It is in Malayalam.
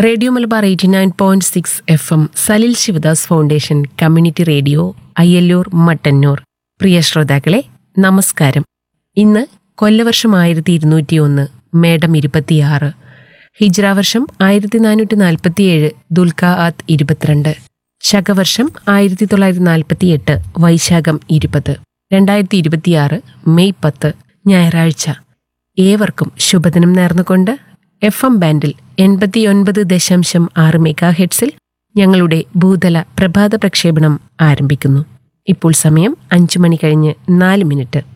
radio Malabar eighty nine point six F M Salil Sivadas foundation community radio Ayyallur Mattannur പ്രിയ ശ്രോതാക്കളെ നമസ്കാരം ഇന്ന് കൊല്ലവർഷം ആയിരത്തി ഇരുന്നൂറ്റി ഒന്ന് മേടം ഇരുപത്തിയാറ് ഹിജ്ര വർഷം ആയിരത്തി നാനൂറ്റി നാൽപ്പത്തിയേഴ് ദുൽഖ ആത്ത് ഇരുപത്തിരണ്ട് ശകവർഷം ആയിരത്തി തൊള്ളായിരത്തി നാൽപ്പത്തി എട്ട് വൈശാഖം ഇരുപത് രണ്ടായിരത്തി ഇരുപത്തിയാറ് മെയ് പത്ത് ഞായറാഴ്ച ഏവർക്കും ശുഭദിനം നേർന്നുകൊണ്ട് എഫ് എം ബാൻഡിൽ എൺപത്തിയൊൻപത് ദശാംശം ആറ് മെഗാ ഹെഡ്സിൽ ഞങ്ങളുടെ ഭൂതല പ്രഭാത പ്രക്ഷേപണം ആരംഭിക്കുന്നു ഇപ്പോൾ സമയം അഞ്ചു മണി കഴിഞ്ഞ് നാല് മിനിറ്റ്